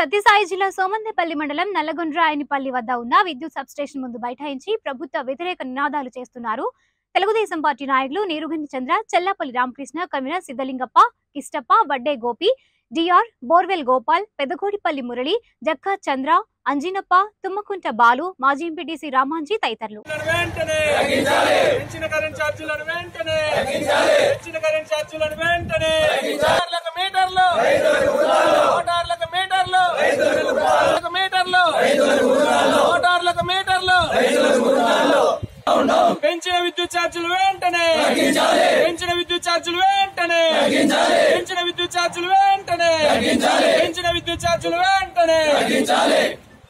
సత్యసాయి జిల్లా సోమందేపల్లి మండలం నల్లగొండ్రాయనిపల్లి వద్ద ఉన్న విద్యుత్ సబ్స్టేషన్ ముందు బైఠాయించి ప్రభుత్వ వ్యతిరేక నినాదాలు చేస్తున్నారు తెలుగుదేశం పార్టీ నాయకులు నీరుగంటి చంద్ర చెల్లాపల్లి రామకృష్ణ కమిన సిద్ధలింగప్ప కిష్టప్ప వడ్డే గోపి డిఆర్ బోర్వెల్ గోపాల్ పెదగోడిపల్లి మురళి జక్కా చంద్ర అంజినప్ప తుమ్మకుంట బాలు మాజీ ఎంపీటీసీ రామాంజీ తదితరులు వెంటనే పెంచిన కరెంట్ ఛార్జీలను వెంటనే పెంచిన కరెంట్ ఛార్జీలను వెంటనే మోటార్లకు మీటర్లు మోటార్లకు మీటర్లు మోటార్లకు మీటర్లు మోటార్లకు మీటర్లు పెంచిన విద్యుత్ ఛార్జీలు వెంటనే పెంచిన విద్యుత్ ఛార్జీలు వెంటనే పెంచిన విద్యుత్ ఛార్జీలు వెంటనే పెంచిన విద్యుత్ ఛార్జీలు వెంటనే